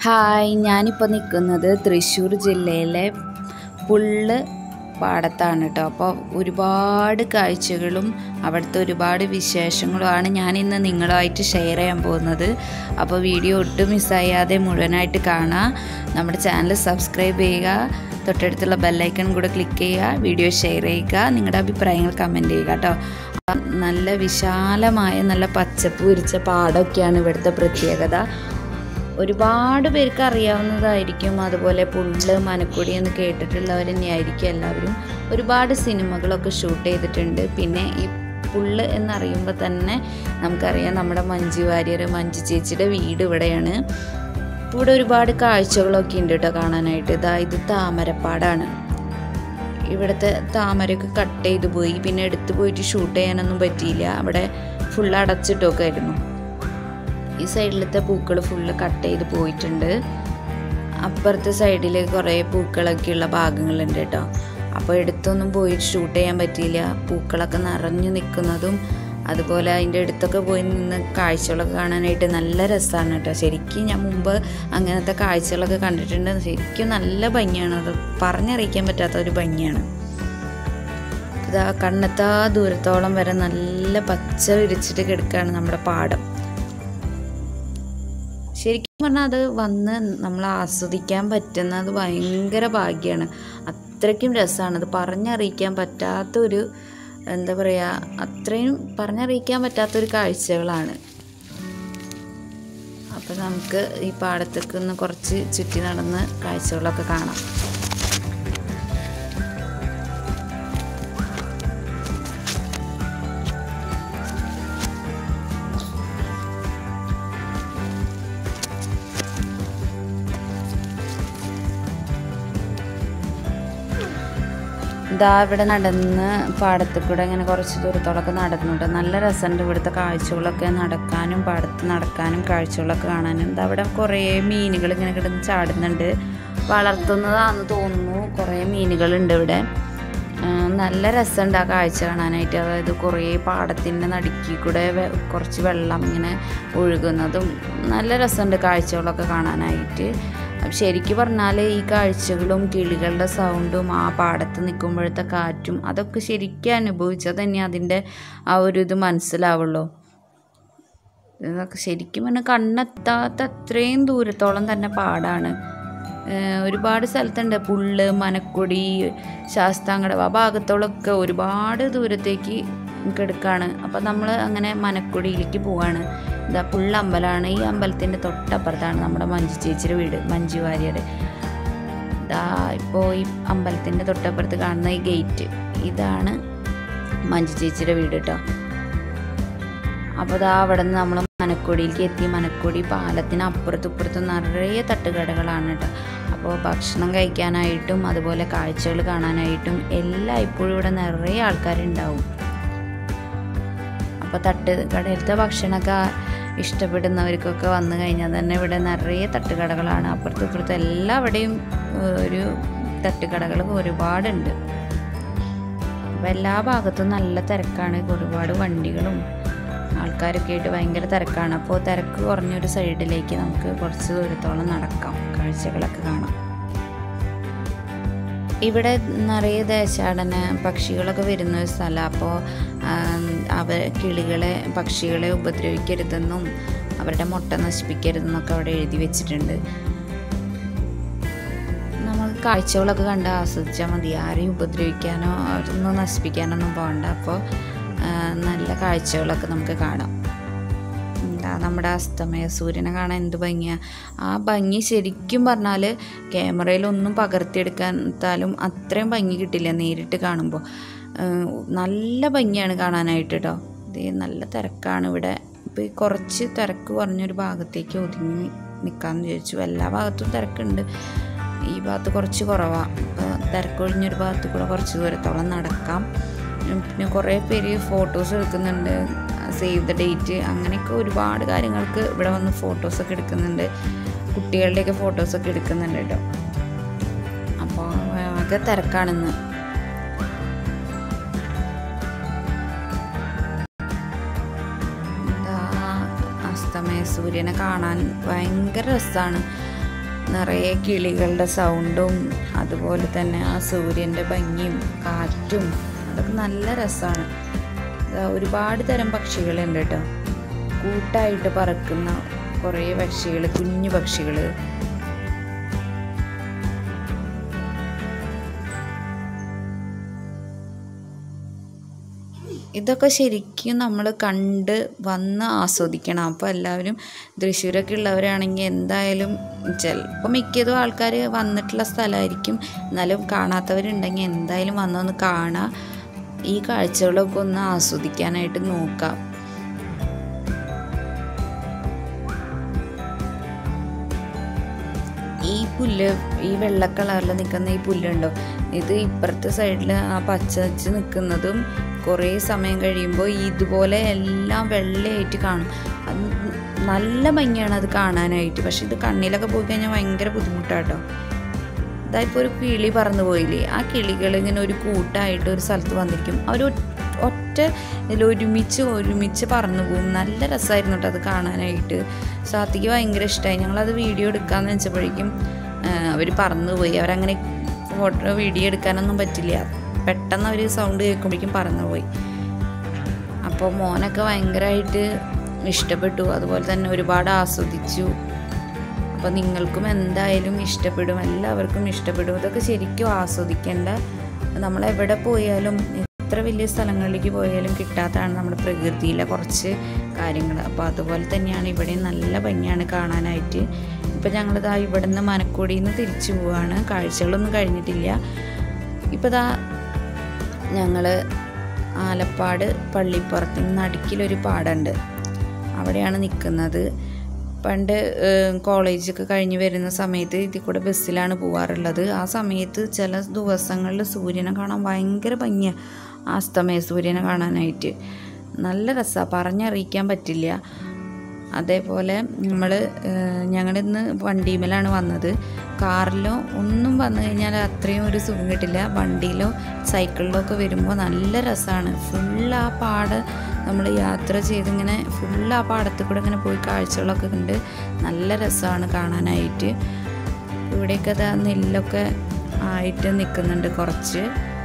hi ഞാനിപ്പോൾ നിൽക്കുന്നത് തൃശ്ശൂർ ജില്ലയിലെ പുള്ള് പാടത്താണ് കേട്ടോ അപ്പോൾ ഒരുപാട് കാഴ്ചകളും അവിടുത്തെ ഒരുപാട് വിശേഷങ്ങളുമാണ് ഞാനിന്ന് നിങ്ങളുമായിട്ട് ഷെയർ ചെയ്യാൻ പോകുന്നത് അപ്പോൾ വീഡിയോ ഒട്ടും മിസ്സായാതെ മുഴുവനായിട്ട് കാണുക നമ്മുടെ ചാനൽ സബ്സ്ക്രൈബ് ചെയ്യുക തൊട്ടടുത്തുള്ള ബെല്ലൈക്കൺ കൂടെ ക്ലിക്ക് ചെയ്യുക വീഡിയോ ഷെയർ ചെയ്യുക നിങ്ങളുടെ അഭിപ്രായങ്ങൾ കമൻറ്റ് ചെയ്യുക കേട്ടോ നല്ല വിശാലമായ നല്ല പച്ചപ്പ് വിരിച്ച പാടമൊക്കെയാണ് ഇവിടുത്തെ പ്രത്യേകത ഒരുപാട് പേർക്ക് അറിയാവുന്നതായിരിക്കും അതുപോലെ പുള്ള് മനക്കൊടി എന്ന് കേട്ടിട്ടുള്ളവർ തന്നെയായിരിക്കും എല്ലാവരും ഒരുപാട് സിനിമകളൊക്കെ ഷൂട്ട് ചെയ്തിട്ടുണ്ട് പിന്നെ ഈ പുള്ള് എന്നറിയുമ്പോൾ തന്നെ നമുക്കറിയാം നമ്മുടെ മഞ്ജു വാര്യർ മഞ്ജു ചേച്ചിയുടെ വീട് ഇവിടെയാണ് ഇവിടെ ഒരുപാട് കാഴ്ചകളൊക്കെ ഉണ്ട് കേട്ടോ കാണാനായിട്ട് ഇതാ ഇത് താമരപ്പാടാണ് ഇവിടുത്തെ താമരയൊക്കെ കട്ട് ചെയ്ത് പോയി പിന്നെ എടുത്തു പോയിട്ട് ഷൂട്ട് ചെയ്യാനൊന്നും പറ്റിയില്ല അവിടെ ഫുൾ അടച്ചിട്ടൊക്കെ ആയിരുന്നു ഈ സൈഡിലത്തെ പൂക്കൾ ഫുള്ള് കട്ട് ചെയ്ത് പോയിട്ടുണ്ട് അപ്പുറത്തെ സൈഡിൽ കുറേ പൂക്കളൊക്കെ ഉള്ള ഭാഗങ്ങളുണ്ട് കേട്ടോ അപ്പോൾ എടുത്തൊന്നും പോയി ഷൂട്ട് ചെയ്യാൻ പറ്റിയില്ല പൂക്കളൊക്കെ നിറഞ്ഞു നിൽക്കുന്നതും അതുപോലെ അതിൻ്റെ അടുത്തൊക്കെ പോയി നിന്ന് കാഴ്ചകളൊക്കെ കാണാനായിട്ട് നല്ല രസമാണ് കേട്ടോ ശരിക്കും ഞാൻ മുമ്പ് അങ്ങനത്തെ കാഴ്ചകളൊക്കെ കണ്ടിട്ടുണ്ട് ശരിക്കും നല്ല ഭംഗിയാണ് അത് പറഞ്ഞറിയിക്കാൻ പറ്റാത്ത ഒരു ഭംഗിയാണ് ഇതാ കണ്ണെത്താ ദൂരത്തോളം വരെ നല്ല പച്ച വിരിച്ചിട്ട് കിടക്കുകയാണ് നമ്മുടെ പാടം ശരിക്കും പറഞ്ഞാൽ അത് വന്ന് നമ്മൾ ആസ്വദിക്കാൻ പറ്റുന്നത് ഭയങ്കര ഭാഗ്യമാണ് അത്രയ്ക്കും രസമാണ് അത് പറഞ്ഞറിയിക്കാൻ പറ്റാത്തൊരു എന്താ പറയുക അത്രയും പറഞ്ഞറിയിക്കാൻ പറ്റാത്തൊരു കാഴ്ചകളാണ് അപ്പം നമുക്ക് ഈ പാടത്തേക്ക് ഒന്ന് കുറച്ച് ചുറ്റി നടന്ന് കാഴ്ചകളൊക്കെ കാണാം ഇതാ ഇവിടെ നടന്ന് പാടത്ത് കൂടെ ഇങ്ങനെ കുറച്ച് ദൂരത്തോളൊക്കെ നടന്നുണ്ട് നല്ല രസമുണ്ട് ഇവിടുത്തെ കാഴ്ചകളൊക്കെ നടക്കാനും പാടത്ത് നടക്കാനും കാഴ്ചകളൊക്കെ കാണാനും ഇതാ ഇവിടെ കുറേ മീനുകൾ ഇങ്ങനെ കിടന്ന് ചാടുന്നുണ്ട് വളർത്തുന്നതാണെന്ന് തോന്നുന്നു കുറേ മീനുകളുണ്ട് ഇവിടെ നല്ല രസമുണ്ട് ആ കാഴ്ച കാണാനായിട്ട് അതായത് കുറേ പാടത്തിൻ്റെ നടുക്കി കൂടെ കുറച്ച് വെള്ളം ഇങ്ങനെ ഒഴുകുന്നതും നല്ല രസമുണ്ട് കാഴ്ചകളൊക്കെ കാണാനായിട്ട് ശരിക്കും പറഞ്ഞാൽ ഈ കാഴ്ചകളും കിളികളുടെ സൗണ്ടും ആ പാടത്ത് നിൽക്കുമ്പോഴത്തെ കാറ്റും അതൊക്കെ ശരിക്കും അനുഭവിച്ചാൽ തന്നെ അതിൻ്റെ ആ ഒരു ഇത് മനസ്സിലാവുള്ളൂ ഇതൊക്കെ ശരിക്കും പറഞ്ഞാൽ കണ്ണെത്താത്ത അത്രയും ദൂരത്തോളം തന്നെ പാടാണ് ഒരുപാട് സ്ഥലത്തുണ്ട് പുള്ള് മനക്കൊടി ശാസ്താങ്കടവ് ആ ഭാഗത്തോളൊക്കെ ഒരുപാട് ദൂരത്തേക്ക് കിടക്കാണ് അപ്പം നമ്മൾ അങ്ങനെ മനക്കൊടിയിലേക്ക് പോവാണ് ഇതാ പുള്ള അമ്പലമാണ് ഈ അമ്പലത്തിൻ്റെ തൊട്ടപ്പുറത്താണ് നമ്മുടെ മഞ്ജു ചേച്ചിയുടെ വീട് മഞ്ജു വാര്യർ ഇതാ ഇപ്പോൾ ഈ അമ്പലത്തിൻ്റെ തൊട്ടപ്പുറത്ത് കാണുന്ന ഈ ഗേറ്റ് ഇതാണ് മഞ്ജു ചേച്ചിയുടെ വീട് കേട്ടോ അപ്പോൾ ഇതാ അവിടെ നിന്ന് നമ്മൾ മനക്കൊടിയിലേക്ക് എത്തി മനക്കൊടി പാലത്തിന് അപ്പുറത്തും ഇപ്പുറത്തും നിറയെ തട്ടുകടകളാണ് കേട്ടോ അപ്പോൾ ഭക്ഷണം കഴിക്കാനായിട്ടും അതുപോലെ കാഴ്ചകൾ കാണാനായിട്ടും എല്ലാം ഇപ്പോഴും ഇവിടെ നിറയെ ആൾക്കാരുണ്ടാവും അപ്പോൾ തട്ട് കടയിലത്തെ ഭക്ഷണമൊക്കെ ഇഷ്ടപ്പെടുന്നവർക്കൊക്കെ വന്നു കഴിഞ്ഞാൽ തന്നെ ഇവിടെ നിറയെ തട്ടുകടകളാണ് അപ്പുറത്തും ഇപ്പുറത്തും എല്ലാവിടെയും ഒരു തട്ടുകടകൾ ഒരുപാടുണ്ട് അപ്പോൾ എല്ലാ ഭാഗത്തും നല്ല തിരക്കാണ് ഒരുപാട് വണ്ടികളും ആൾക്കാരൊക്കെ ആയിട്ട് ഭയങ്കര തിരക്കാണ് അപ്പോൾ തിരക്ക് കുറഞ്ഞൊരു സൈഡിലേക്ക് നമുക്ക് കുറച്ച് ദൂരത്തോളം നടക്കാം കാഴ്ചകളൊക്കെ കാണാം ഇവിടെ നിറയെ ദേശാടന പക്ഷികളൊക്കെ വരുന്ന ഒരു സ്ഥലം അപ്പോൾ അവ കിളികളെ പക്ഷികളെ ഉപദ്രവിക്കരുതെന്നും അവരുടെ മുട്ട നശിപ്പിക്കരുതെന്നൊക്കെ അവിടെ എഴുതി വെച്ചിട്ടുണ്ട് നമുക്ക് കാഴ്ചകളൊക്കെ കണ്ട് ആസ്വദിച്ചാൽ മതി ആരെയും ഉപദ്രവിക്കാനോ അവരൊന്നും നശിപ്പിക്കാനൊന്നും പോകണ്ട അപ്പോൾ നല്ല കാഴ്ചകളൊക്കെ നമുക്ക് കാണാം എന്താ നമ്മുടെ അസ്തമയ സൂര്യനെ കാണാൻ എന്ത് ഭംഗിയാണ് ആ ഭംഗി ശരിക്കും പറഞ്ഞാൽ ക്യാമറയിലൊന്നും പകർത്തിയെടുക്കാത്താലും അത്രയും ഭംഗി കിട്ടില്ല നേരിട്ട് കാണുമ്പോൾ നല്ല ഭംഗിയാണ് കാണാനായിട്ട് കേട്ടോ ഇത് നല്ല തിരക്കാണ് ഇവിടെ ഇപ്പോൾ ഈ കുറച്ച് തിരക്ക് കുറഞ്ഞൊരു ഭാഗത്തേക്ക് ഒതുങ്ങി നിൽക്കാമെന്ന് വിചാരിച്ചു എല്ലാ ഭാഗത്തും തിരക്കുണ്ട് ഈ ഭാഗത്ത് കുറച്ച് കുറവാണ് അപ്പോൾ തിരക്കൊഴിഞ്ഞൊരു ഭാഗത്ത് കൂടെ കുറച്ച് ദൂരത്തോളം നടക്കാം പിന്നെ കുറേ പേര് ഫോട്ടോസ് എടുക്കുന്നുണ്ട് സേവ് ദ ഡേറ്റ് അങ്ങനെയൊക്കെ ഒരുപാട് കാര്യങ്ങൾക്ക് ഇവിടെ വന്ന് ഫോട്ടോസൊക്കെ എടുക്കുന്നുണ്ട് കുട്ടികളുടെയൊക്കെ ഫോട്ടോസൊക്കെ എടുക്കുന്നുണ്ട് കേട്ടോ അപ്പോൾ ആകെ തിരക്കാണെന്ന് എന്താ അസ്തമയ സൂര്യനെ കാണാൻ ഭയങ്കര രസമാണ് നിറയെ കിളികളുടെ സൗണ്ടും അതുപോലെ തന്നെ ആ സൂര്യൻ്റെ ഭംഗിയും കാറ്റും അതൊക്കെ നല്ല രസമാണ് ഒരുപാട് തരം പക്ഷികളുണ്ട് കേട്ടോ കൂട്ടായിട്ട് പറക്കുന്ന കുറേ പക്ഷികൾ കുഞ്ഞു പക്ഷികൾ ഇതൊക്കെ ശരിക്കും നമ്മൾ കണ്ട് വന്ന് ആസ്വദിക്കണം അപ്പോൾ എല്ലാവരും തൃശ്ശൂരൊക്കെ ഉള്ളവരാണെങ്കിൽ എന്തായാലും ചിലപ്പോൾ മിക്കതും ആൾക്കാർ വന്നിട്ടുള്ള സ്ഥലമായിരിക്കും എന്നാലും കാണാത്തവരുണ്ടെങ്കിൽ എന്തായാലും വന്നൊന്ന് കാണാം ഈ കാഴ്ചകളൊക്കെ ഒന്ന് ആസ്വദിക്കാനായിട്ട് നോക്കാം ഈ പുല്ല് ഈ വെള്ള കളറിൽ നിൽക്കുന്ന ഈ പുല്ലുണ്ടോ ഇത് ഇപ്പുറത്തെ സൈഡിൽ ആ പച്ച വെച്ച് നിൽക്കുന്നതും കുറേ സമയം കഴിയുമ്പോൾ ഇതുപോലെ എല്ലാം വെള്ളയായിട്ട് കാണും അത് നല്ല ഭംഗിയാണ് അത് കാണാനായിട്ട് പക്ഷെ ഇത് കണ്ണിലൊക്കെ പോയി കഴിഞ്ഞാൽ ഭയങ്കര ബുദ്ധിമുട്ടാട്ടോ ഇതായിപ്പോൾ ഒരു കിളി പറന്നു പോയില്ലേ ആ കിളികൾ ഇങ്ങനെ ഒരു കൂട്ടായിട്ട് ഒരു സ്ഥലത്ത് വന്നിരിക്കും അവർ ഒറ്റ ഇതിൽ ഒരുമിച്ച് ഒരുമിച്ച് പറന്നു പോകും നല്ല രസമായിരുന്നു കേട്ടോ അത് കാണാനായിട്ട് സാത്തിക്ക് ഭയങ്കര ഇഷ്ടമായി ഞങ്ങളത് വീഡിയോ എടുക്കാമെന്ന് വെച്ചപ്പോഴേക്കും അവർ പറന്നു പോയി അവരങ്ങനെ ഫോട്ടോ വീഡിയോ എടുക്കാനൊന്നും പറ്റില്ല പെട്ടെന്ന് അവർ സൗണ്ട് കേൾക്കുമ്പോഴേക്കും പറന്നു പോയി അപ്പോൾ മോനൊക്കെ ഭയങ്കരമായിട്ട് ഇഷ്ടപ്പെട്ടു അതുപോലെ തന്നെ ഒരുപാട് ആസ്വദിച്ചു അപ്പോൾ നിങ്ങൾക്കും എന്തായാലും ഇഷ്ടപ്പെടും എല്ലാവർക്കും ഇഷ്ടപ്പെടും ഇതൊക്കെ ശരിക്കും ആസ്വദിക്കേണ്ട നമ്മളെവിടെ പോയാലും എത്ര വലിയ സ്ഥലങ്ങളിലേക്ക് പോയാലും കിട്ടാത്തതാണ് നമ്മുടെ പ്രകൃതിയിലെ കുറച്ച് കാര്യങ്ങൾ അപ്പോൾ അതുപോലെ തന്നെയാണ് ഇവിടെ നല്ല ഭംഗിയാണ് കാണാനായിട്ട് ഇപ്പോൾ ഞങ്ങളിതാ ഇവിടെ നിന്ന് മനക്കോടിയിൽ നിന്ന് തിരിച്ചു പോവുകയാണ് കാഴ്ചകളൊന്നും കഴിഞ്ഞിട്ടില്ല ഇപ്പോൾ ഇതാ ഞങ്ങൾ ആലപ്പാട് പള്ളിപ്പുറത്ത് നടുക്കിലൊരു പാടുണ്ട് അവിടെയാണ് നിൽക്കുന്നത് പണ്ട് കോളേജൊക്കെ കഴിഞ്ഞ് വരുന്ന സമയത്ത് ഇതിൽ കൂടെ ബസ്സിലാണ് പോവാറുള്ളത് ആ സമയത്ത് ചില ദിവസങ്ങളിൽ സൂര്യനെ കാണാൻ ഭയങ്കര ഭംഗിയാണ് അസ്തമയ സൂര്യനെ കാണാനായിട്ട് നല്ല രസമാണ് പറഞ്ഞറിയിക്കാൻ പറ്റില്ല അതേപോലെ നമ്മൾ ഞങ്ങളിന്ന് വണ്ടിമേലാണ് വന്നത് കാറിലോ ഒന്നും വന്നു കഴിഞ്ഞാൽ അത്രയും ഒരു സുഖം കിട്ടില്ല വണ്ടിയിലോ സൈക്കിളിലോ ഒക്കെ വരുമ്പോൾ നല്ല രസമാണ് ഫുൾ ആ പാട് നമ്മൾ യാത്ര ചെയ്തിങ്ങനെ ഫുൾ ആ പാടത്ത് കൂടെ ഇങ്ങനെ പോയി കാഴ്ചകളൊക്കെ ഉണ്ട് നല്ല രസമാണ് കാണാനായിട്ട് ഇവിടെയൊക്കെ അതാ നെല്ലൊക്കെ ആയിട്ട് നിൽക്കുന്നുണ്ട് കുറച്ച്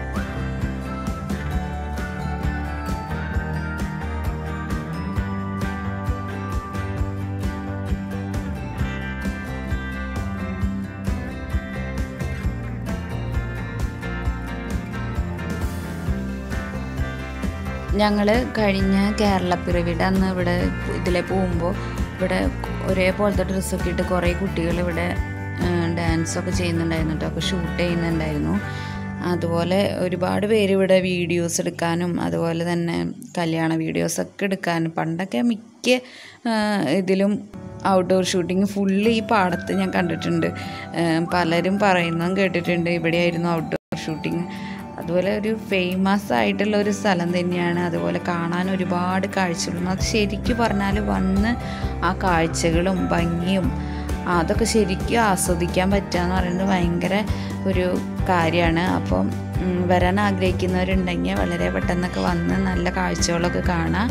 ഞങ്ങൾ കഴിഞ്ഞ കേരളപ്പിറവിയുടെ അന്ന് ഇവിടെ ഇതിലെ പോകുമ്പോൾ ഇവിടെ ഒരേപോലത്തെ ഡ്രസ്സൊക്കെ ഇട്ട് കുറേ കുട്ടികൾ ഇവിടെ ഡാൻസൊക്കെ ചെയ്യുന്നുണ്ടായിരുന്നു കേട്ടോ അപ്പോൾ ഷൂട്ട് ചെയ്യുന്നുണ്ടായിരുന്നു അതുപോലെ ഒരുപാട് പേര് ഇവിടെ വീഡിയോസ് എടുക്കാനും അതുപോലെ തന്നെ കല്യാണ വീഡിയോസൊക്കെ എടുക്കാനും പണ്ടൊക്കെ മിക്ക ഇതിലും ഔട്ട്ഡോർ ഷൂട്ടിങ് ഫുള്ള് ഈ പാടത്ത് ഞാൻ കണ്ടിട്ടുണ്ട് പലരും പറയുന്നതും കേട്ടിട്ടുണ്ട് ഇവിടെയായിരുന്നു ഔട്ട്ഡോർ ഷൂട്ടിങ് അതുപോലെ ഒരു ഫേമസ് ആയിട്ടുള്ള ഒരു സ്ഥലം തന്നെയാണ് അതുപോലെ കാണാൻ ഒരുപാട് കാഴ്ചകളും അത് ശരിക്കും പറഞ്ഞാൽ വന്ന് ആ കാഴ്ചകളും ഭംഗിയും അതൊക്കെ ശരിക്കും ആസ്വദിക്കാൻ പറ്റുക എന്ന് പറയുന്നത് ഭയങ്കര ഒരു കാര്യമാണ് അപ്പം വരാൻ ആഗ്രഹിക്കുന്നവരുണ്ടെങ്കിൽ വളരെ പെട്ടെന്നൊക്കെ വന്ന് നല്ല കാഴ്ചകളൊക്കെ കാണാം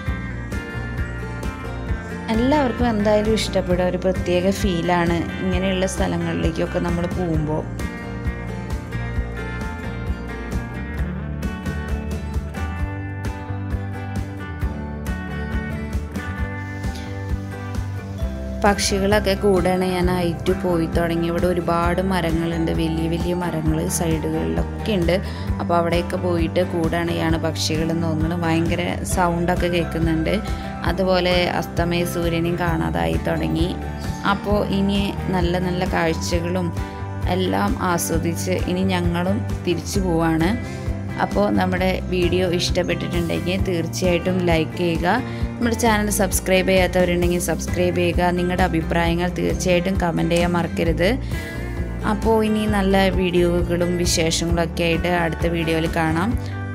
എല്ലാവർക്കും എന്തായാലും ഇഷ്ടപ്പെടുക ഒരു പ്രത്യേക ഫീലാണ് ഇങ്ങനെയുള്ള സ്ഥലങ്ങളിലേക്കൊക്കെ നമ്മൾ പോകുമ്പോൾ പക്ഷികളൊക്കെ കൂടെയാണ് ഞാൻ ആയിട്ട് പോയി തുടങ്ങി ഇവിടെ ഒരുപാട് മരങ്ങളുണ്ട് വലിയ വലിയ മരങ്ങൾ സൈഡുകളിലൊക്കെ ഉണ്ട് അപ്പോൾ അവിടെയൊക്കെ പോയിട്ട് കൂടാണെയാണ് പക്ഷികൾ തോന്നുന്നത് ഭയങ്കര സൗണ്ടൊക്കെ കേൾക്കുന്നുണ്ട് അതുപോലെ അസ്തമയ സൂര്യനെയും കാണാതായി തുടങ്ങി അപ്പോൾ ഇനി നല്ല നല്ല കാഴ്ചകളും എല്ലാം ആസ്വദിച്ച് ഇനി ഞങ്ങളും തിരിച്ചു പോവാണ് അപ്പോൾ നമ്മുടെ വീഡിയോ ഇഷ്ടപ്പെട്ടിട്ടുണ്ടെങ്കിൽ തീർച്ചയായിട്ടും ലൈക്ക് ചെയ്യുക നമ്മുടെ ചാനൽ സബ്സ്ക്രൈബ് ചെയ്യാത്തവരുണ്ടെങ്കിൽ സബ്സ്ക്രൈബ് ചെയ്യുക നിങ്ങളുടെ അഭിപ്രായങ്ങൾ തീർച്ചയായിട്ടും കമൻറ്റ് ചെയ്യാൻ മറക്കരുത് അപ്പോൾ ഇനി നല്ല വീഡിയോകളും വിശേഷങ്ങളൊക്കെ ആയിട്ട് അടുത്ത വീഡിയോയിൽ കാണാം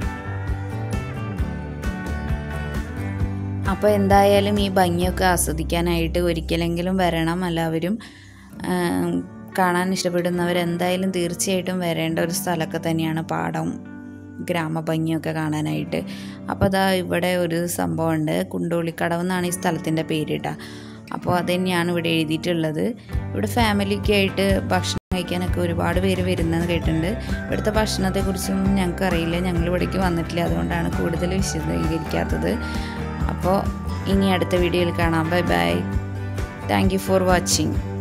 അപ്പോൾ എന്തായാലും ഈ ഭംഗിയൊക്കെ ആസ്വദിക്കാനായിട്ട് ഒരിക്കലെങ്കിലും വരണം എല്ലാവരും കാണാൻ ഇഷ്ടപ്പെടുന്നവർ എന്തായാലും തീർച്ചയായിട്ടും വരേണ്ട ഒരു സ്ഥലമൊക്കെ തന്നെയാണ് പാടം ഗ്രാമഭംഗിയൊക്കെ കാണാനായിട്ട് അപ്പോൾ അതാ ഇവിടെ ഒരു സംഭവമുണ്ട് കുണ്ടോളിക്കടവ് എന്നാണ് ഈ സ്ഥലത്തിൻ്റെ പേര് കേട്ടോ അപ്പോൾ അത് തന്നെയാണ് ഇവിടെ എഴുതിയിട്ടുള്ളത് ഇവിടെ ഫാമിലിക്ക് ആയിട്ട് ഭക്ഷണം കഴിക്കാനൊക്കെ ഒരുപാട് പേര് വരുന്നത് കേട്ടിട്ടുണ്ട് ഇവിടുത്തെ ഭക്ഷണത്തെക്കുറിച്ചൊന്നും ഞങ്ങൾക്ക് അറിയില്ല ഞങ്ങൾ ഇവിടേക്ക് വന്നിട്ടില്ല അതുകൊണ്ടാണ് കൂടുതൽ വിശദീകരിക്കാത്തത് അപ്പോൾ ഇനി അടുത്ത വീഡിയോയിൽ കാണാം bye bye thank you for watching